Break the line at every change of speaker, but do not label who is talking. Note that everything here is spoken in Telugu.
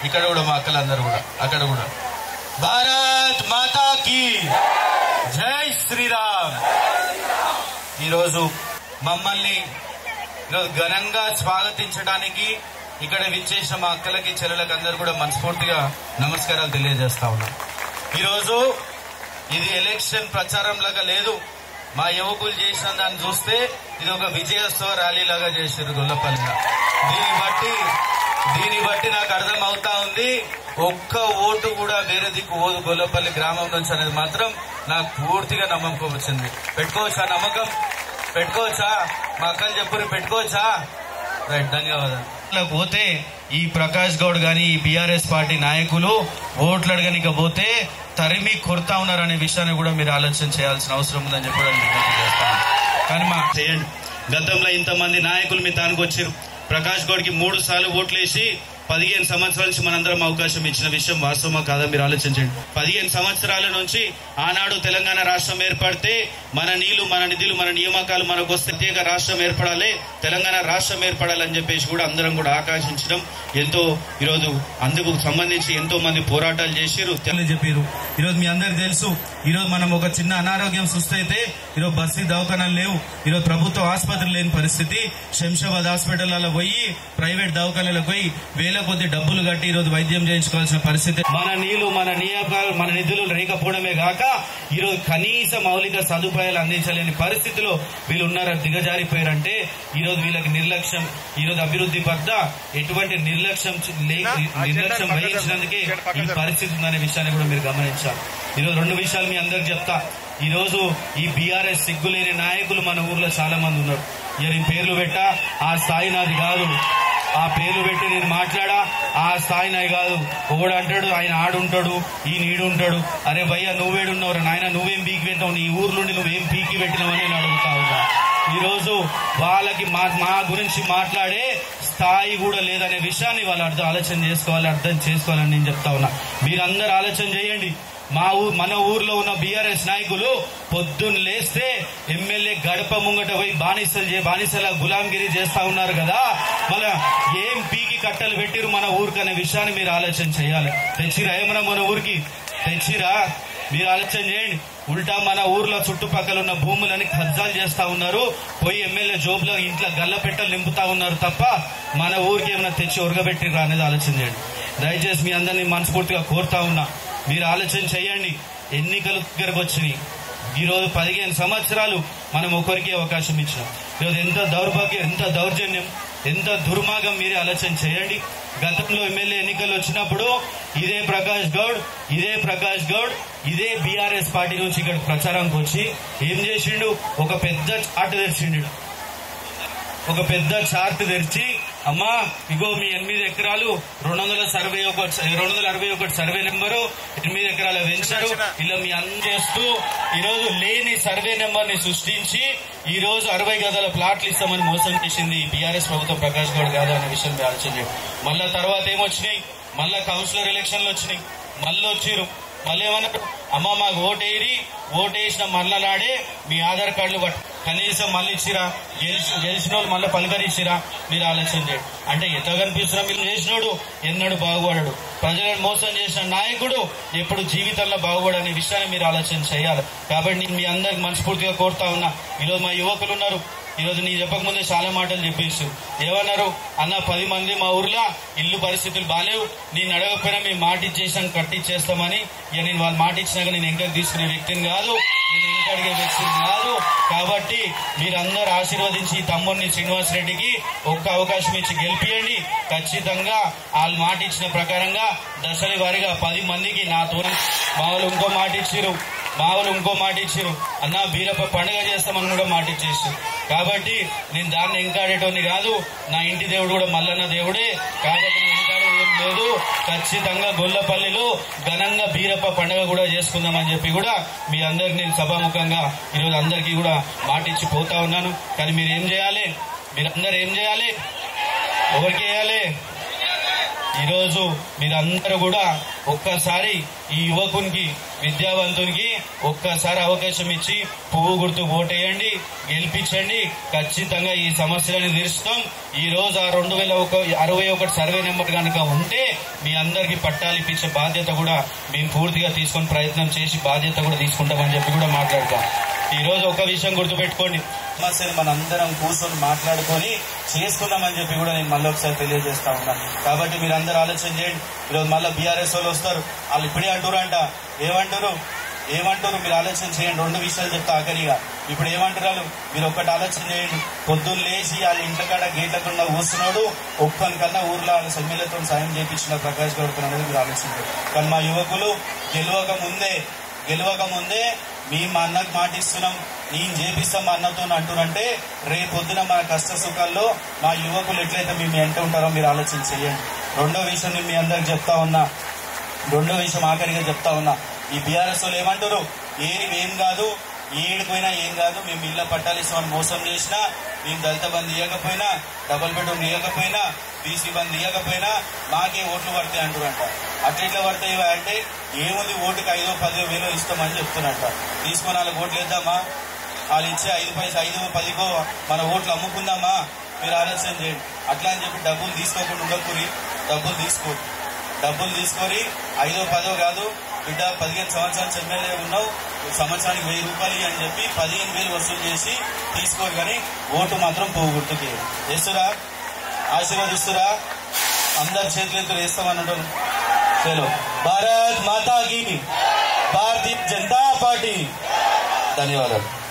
ఇక్కడ కూడా మా అక్కలందరూ కూడా అక్కడ కూడా భారత్ మాతా కీ జై శ్రీరామ్ ఈరోజు మమ్మల్ని ఈరోజు ఘనంగా స్వాగతించడానికి ఇక్కడ విచ్చేసిన మా అక్కలకి చెల్లెలకి అందరూ కూడా మనస్ఫూర్తిగా నమస్కారాలు తెలియజేస్తా ఉన్నాం ఈరోజు ఇది ఎలక్షన్ ప్రచారం లాగా లేదు మా యువకులు చేసిన దాన్ని చూస్తే ఇది ఒక విజయోత్సవ ర్యాలీ లాగా చేశారు గొల్లపల్లిగా దీన్ని బట్టి దీన్ని బట్టి నాకు అర్థం అవుతా ఉంది ఒక్క ఓటు కూడా వేరే దిక్కు ఓదు గొల్లపల్లి గ్రామం నుంచి అనేది మాత్రం నాకు పూర్తిగా నమ్మకం వచ్చింది పెట్టుకోవచ్చా నమ్మకం పెట్టుకోవచ్చా మా అక్కలు చెప్పురు పెట్టుకోవచ్చా రైట్ ధన్యవాదాలు ఇలా పోతే ఈ ప్రకాష్ గౌడ్ గాని ఈ బీఆర్ఎస్ పార్టీ నాయకులు ఓట్లు అడగనిక పోతే తరిమి కొడతా ఉన్నారనే విషయాన్ని కూడా మీరు ఆలోచన చేయాల్సిన అవసరం ఉందని చెప్పడానికి విజ్ఞప్తి చేస్తాను కానీ మా చేయండి గతంలో ఇంతమంది నాయకులు మీ తానికి వచ్చారు ప్రకాష్ గౌడ్కి మూడు సార్లు ఓట్లేసి పదిహేను సంవత్సరాల నుంచి మనందరం అవకాశం ఇచ్చిన విషయం వాస్తవమా కాదా మీరు ఆలోచించండి పదిహేను సంవత్సరాల నుంచి ఆనాడు తెలంగాణ రాష్ట్రం ఏర్పడితే మన నీళ్లు మన నిధులు మన నియామకాలు మనకు వస్తే ప్రత్యేక రాష్ట్రం ఏర్పడాలి తెలంగాణ రాష్ట్రం ఏర్పడాలని చెప్పేసి కూడా అందరం కూడా ఆకాంక్షించడం ఎంతో ఈరోజు అందుకు సంబంధించి ఎంతో మంది పోరాటాలు చేసిరు చెప్పారు ఈరోజు మీ అందరికి తెలుసు ఈరోజు మనం ఒక చిన్న అనారోగ్యం సుస్థైతే ఈరోజు బస్తీ దవాఖానాలు లేవు ఈరోజు ప్రభుత్వ ఆసుపత్రులు లేని పరిస్థితి శంషాబాద్ హాస్పిటల్లో పోయి ప్రైవేట్ దవాఖానాలకు పోయి వేల కొద్ది డబ్బులు కట్టి ఈరోజు వైద్యం చేయించుకోవాల్సిన పరిస్థితి మన నీళ్లు మన నియామకాలు మన నిధులు లేకపోవడమే కాక ఈరోజు కనీస మౌలిక సదుపాయాలు అందించలేని పరిస్థితిలో వీళ్ళు ఉన్నారా దిగజారిపోయారంటే ఈరోజు వీళ్ళకి నిర్లక్ష్యం ఈరోజు అభివృద్ధి పట్ల ఎటువంటి నిర్లక్ష్యం చ- లే- నిర్లక్ష్యం వహించినందుకే ఈ పరిస్థితి ఉందనే విషయాన్ని కూడా మీరు గమనించాలి ఈరోజు రెండు విషయాలు మీ అందరికి చెప్తా ఈ రోజు ఈ బీఆర్ఎస్ సిగ్గులేని నాయకులు మన ఊర్లో చాలా మంది ఉన్నారు ఇక నేను పేర్లు పెట్టా ఆ స్థాయి నాది కాదు ఆ పేర్లు పెట్టి నేను మాట్లాడా ఆ స్థాయి నాది కాదు ఒకడు అంటాడు ఆయన ఆడుంటాడు ఈ నీడుంటాడు అరే భయ్య నువ్వేడున్నావు నాయన నువ్వేం పీకి పెట్టావు నీ ఊర్లోండి నువ్వేం పీకి పెట్టినావని నేను అడుగుతా ఉన్నా ఈ రోజు వాళ్ళకి మా మా గురించి మాట్లాడే స్థాయి కూడా లేదనే విషయాన్ని వాళ్ళు అర్థం ఆలోచన చేసుకోవాలి అర్థం చేసుకోవాలని నేను చెప్తా ఉన్నా మీరందరూ ఆలోచన చేయండి మా ఊ మన ఊర్లో ఉన్న బీఆర్ఎస్ నాయకులు పొద్దున్న లేస్తే ఎమ్మెల్యే గడప ముంగట పోయి బానిసలు చే బానిసల గులాంగిరి చేస్తా ఉన్నారు కదా మన ఏం పీకి కట్టలు పెట్టిరు మన ఊరికి అనే విషయాన్ని మీరు ఆలోచన చేయాలి తెచ్చిరా ఏమన్నా మన ఊరికి తెచ్చిరా మీరు ఆలోచన చేయండి ఉల్టా మన ఊర్లో చుట్టుపక్కల ఉన్న భూములని కబ్జాలు చేస్తా ఉన్నారు పోయి ఎమ్మెల్యే జోబులో ఇంట్లో గల్ల పెట్టలు నింపుతా ఉన్నారు తప్ప మన ఊరికి ఏమైనా తెచ్చి ఉరగబెట్టిరా అనేది ఆలోచన చేయండి దయచేసి మీ అందరినీ మనస్ఫూర్తిగా కోరుతా ఉన్నా మీరు ఆలోచన చేయండి ఎన్నికలు దగ్గరకు వచ్చినాయి ఈ రోజు పదిహేను సంవత్సరాలు మనం ఒకరికి అవకాశం ఇచ్చాం ఈరోజు ఎంత దౌర్భాగ్యం ఎంత దౌర్జన్యం ఎంత దుర్మార్గం మీరే ఆలోచన చేయండి గతంలో ఎమ్మెల్యే ఎన్నికలు వచ్చినప్పుడు ఇదే ప్రకాష్ గౌడ్ ఇదే ప్రకాష్ గౌడ్ ఇదే బీఆర్ఎస్ పార్టీ నుంచి ఇక్కడ ప్రచారానికి వచ్చి ఏం చేసిండు ఒక పెద్ద చాటు తెరిచిండు ఒక పెద్ద చార్ట్ తెరిచి అమ్మా ఇగో మీ ఎనిమిది ఎకరాలు రెండు వందల సర్వే ఒక రెండు వందల అరవై ఒకటి సర్వే నెంబరు ఎనిమిది ఎకరాల వెంచరు ఇలా మీ అన్ని చేస్తూ ఈ రోజు లేని సర్వే నెంబర్ ని సృష్టించి ఈ రోజు అరవై గదాల ప్లాట్లు ఇస్తామని మోసం చేసింది బీఆర్ఎస్ ప్రభుత్వం ప్రకాష్ గౌడ్ కాదు అనే విషయం మీరు ఆలోచన చేయండి మళ్ళా తర్వాత ఏమొచ్చినాయి మళ్ళా కౌన్సిలర్ ఎలక్షన్లు వచ్చినాయి మళ్ళీ వచ్చిరు మళ్ళీ ఏమన్నారు అమ్మ మాకు ఓటేరి ఓటేసిన మళ్ళా నాడే మీ ఆధార్ కార్డులు పట్టు కనీసం మళ్ళీ ఇచ్చిరా గెలిచి గెలిచిన వాళ్ళు మళ్ళీ పలకరిచ్చిరా మీరు ఆలోచన చేయండి అంటే ఎట్లా కనిపిస్తున్నా మీరు చేసినోడు ఎన్నడూ బాగుపడడు ప్రజలను మోసం చేసిన నాయకుడు ఎప్పుడు జీవితంలో బాగుపడనే విషయాన్ని మీరు ఆలోచన చేయాలి కాబట్టి నేను మీ అందరికి మనస్ఫూర్తిగా కోరుతా ఉన్నా ఈరోజు మా యువకులు ఉన్నారు ఈరోజు నీ చెప్పకముందే చాలా మాటలు చెప్పేసి ఏమన్నారు అన్న పది మంది మా ఊర్లో ఇల్లు పరిస్థితులు బాలేవు నేను అడగకపోయినా మేము మాట ఇచ్చేసాం కట్టిచ్చేస్తామని ఇక నేను వాళ్ళు మాట ఇచ్చినాక నేను ఎంకకి తీసుకునే వ్యక్తిని కాదు నేను ఎంక అడిగే వ్యక్తిని కాదు కాబట్టి మీరందరూ ఆశీర్వదించి ఈ తమ్ముడిని శ్రీనివాస్ రెడ్డికి ఒక్క అవకాశం ఇచ్చి గెలిపియండి ఖచ్చితంగా వాళ్ళు మాట ఇచ్చిన ప్రకారంగా దశల వారిగా పది మందికి నాతో మా వాళ్ళు ఇంకో మాట ఇచ్చిరు మా వాళ్ళు ఇంకో మాట ఇచ్చారు అన్న బీరప్ప పండుగ చేస్తామని కూడా మాట ఇచ్చేసారు కాబట్టి నేను దాన్ని ఎంకాడేటోని కాదు నా ఇంటి దేవుడు కూడా మల్లన్న దేవుడే కాబట్టి నేను ఎంకాడే ఏం లేదు ఖచ్చితంగా గొల్లపల్లిలో ఘనంగా బీరప్ప పండుగ కూడా చేసుకుందామని చెప్పి కూడా మీ అందరికి నేను సభాముఖంగా ఈరోజు అందరికీ కూడా మాట ఇచ్చి పోతా ఉన్నాను కానీ మీరు ఏం చేయాలి మీరందరూ ఏం చేయాలి ఎవరికి వేయాలి ఈరోజు మీరందరూ కూడా ఒక్కసారి ఈ యువకునికి విద్యావంతునికి ఒక్కసారి అవకాశం ఇచ్చి పువ్వు గుర్తు ఓటేయండి గెలిపించండి ఖచ్చితంగా ఈ సమస్యలను తీరుస్తాం ఈ రోజు ఆ రెండు వేల ఒక అరవై ఒకటి సర్వే నెంబర్ కనుక ఉంటే మీ అందరికి పట్టాలు ఇప్పించే బాధ్యత కూడా మేము పూర్తిగా తీసుకొని ప్రయత్నం చేసి బాధ్యత కూడా తీసుకుంటామని చెప్పి కూడా మాట్లాడతాం ఈ రోజు ఒక విషయం గుర్తుపెట్టుకోండి సమస్యలు మనందరం కూర్చొని మాట్లాడుకొని చేసుకుందామని చెప్పి కూడా నేను మళ్ళీ ఒకసారి తెలియజేస్తా ఉన్నాను కాబట్టి మీరు అందరూ ఆలోచన చేయండి ఈరోజు మళ్ళీ బీఆర్ఎస్ వాళ్ళు వస్తారు వాళ్ళు ఇప్పుడే అంటారంట ఏమంటారు ఏమంటారు మీరు ఆలోచన చేయండి రెండు విషయాలు చెప్తా ఆఖరిగా ఇప్పుడు ఏమంటారు వాళ్ళు మీరు ఒక్కటి ఆలోచన చేయండి పొద్దున్న లేచి వాళ్ళ ఇంట్లో కాడ గేట్లకుండా కూర్చున్నాడు ఒక్కనికన్నా ఊర్లో వాళ్ళ సమ్మెలతో సాయం చేయించిన ప్రకాష్ గౌడ్ అనేది మీరు ఆలోచించారు కానీ మా యువకులు గెలవక ముందే గెలవక ముందే మేము మా అన్నకు మాటిస్తున్నాం నేను చేపిస్తాం మా అన్నతో అంటున్నారంటే రేపొద్దున మన కష్ట సుఖాల్లో మా యువకులు ఎట్లయితే మేము ఎంత ఉంటారో మీరు ఆలోచన చేయండి రెండో విషయం నేను మీ అందరికి చెప్తా ఉన్నా రెండో విషయం ఆఖరిగా చెప్తా ఉన్నా ఈ బీఆర్ఎస్ వాళ్ళు ఏమంటారు ఏది ఏం కాదు ఏడిపోయినా ఏం కాదు మేము ఇళ్ళ పట్టాలు ఇస్తామని మోసం చేసినా మేము దళిత బంధు ఇవ్వకపోయినా డబుల్ బెడ్రూమ్ ఇవ్వకపోయినా బీసీ బంధు ఇవ్వకపోయినా మాకే ఓట్లు పడతాయి అంటారంట అట్లా ఎట్లా పడతాయి అంటే ఏముంది ఓటుకి ఐదో పదో వేలో ఇస్తామని చెప్తున్నట్ట తీసుకొని వాళ్ళకి ఓట్లు వేద్దామా వాళ్ళు ఇచ్చే ఐదు పైసలు ఐదు పదికో మన ఓట్లు అమ్ముకుందామా మీరు ఆలోచన చేయండి అట్లా అని చెప్పి డబ్బులు తీసుకోకుండా ఉండకూరి డబ్బులు తీసుకోండి డబ్బులు తీసుకొని ఐదో పదో కాదు బిడ్డ పదిహేను సంవత్సరాలు ఎమ్మెల్యే ఉన్నావు సంవత్సరానికి వెయ్యి రూపాయలు అని చెప్పి పదిహేను వేలు వసూలు చేసి తీసుకోరు కానీ ఓటు మాత్రం పువ్వు గుర్తుకి వేస్తురా ఆశీర్వదిస్తురా అందరి చేతులెత్తులు వేస్తామన్నట్టు చలో భారత్ మాతాకి భారతీయ జనతా పార్టీ ధన్యవాదాలు